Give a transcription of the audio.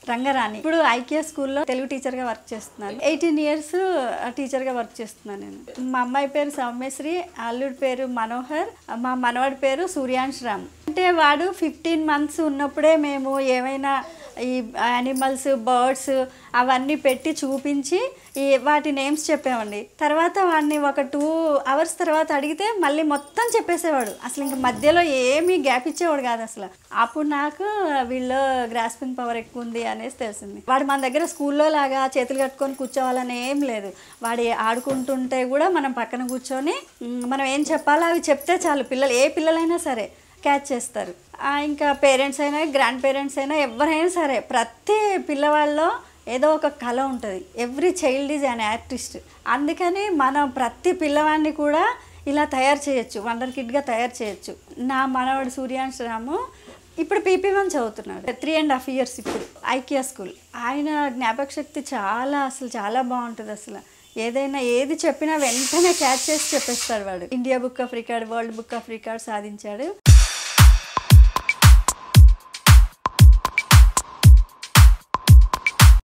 రంగరాణి ఇప్పుడు ఐకియా స్కూల్లో తెలుగు టీచర్గా వర్క్ చేస్తున్నాను ఎయిటీన్ ఇయర్స్ టీచర్గా వర్క్ చేస్తున్నాను నేను మా అమ్మాయి పేరు సౌమ్యశ్రీ అల్లుడి పేరు మనోహర్ మా మనవాడి పేరు సూర్యాంశ్ రామ్ అంటే వాడు ఫిఫ్టీన్ మంత్స్ ఉన్నప్పుడే మేము ఏమైనా ఈ యానిమల్స్ బర్డ్స్ అవన్నీ పెట్టి చూపించి ఈ వాటి నేమ్స్ చెప్పామండి తర్వాత వాడిని ఒక టూ అవర్స్ తర్వాత అడిగితే మళ్ళీ మొత్తం చెప్పేసేవాడు అసలు ఇంక మధ్యలో ఏమీ గ్యాప్ ఇచ్చేవాడు కాదు అసలు అప్పుడు నాకు వీళ్ళు గ్రాస్పింగ్ పవర్ ఎక్కువ ఉంది అనేసి తెలిసింది వాడు మన దగ్గర స్కూల్లో లాగా చేతులు కట్టుకొని కూర్చోవాలని ఏం లేదు వాడి ఆడుకుంటుంటే కూడా మనం పక్కన కూర్చొని మ్, మనం ఏం చెప్పాలో అవి చెప్తే చాలు పిల్లలు ఏ పిల్లలైనా సరే క్యాచ్ చేస్తారు ఆ, ఇంకా పేరెంట్స్ అయినా గ్రాండ్ పేరెంట్స్ అయినా ఎవరైనా సరే ప్రతి పిల్లవాళ్ళలో ఏదో ఒక కళ ఉంటుంది every child is an artist అందుకని మనం ప్రతి పిల్లవాడిని కూడా ఇలా తయారు చేయొచ్చు వండర్ కిడ్గా తయారు చేయొచ్చు నా మనవాడు సూర్యాంశ్ రాము ఇప్పుడు పీపీ వన్ చదువుతున్నాడు త్రీ అండ్ హాఫ్ ఇయర్స్ ఇప్పుడు ఐకియా స్కూల్ ఆయన జ్ఞాపక శక్తి చాలా అసలు చాలా బాగుంటుంది అసలు ఏదైనా ఏది చెప్పినా వెంటనే క్యాచ్ చేసి చెప్పేస్తాడు వాడు India book of record world book of record సాధించాడు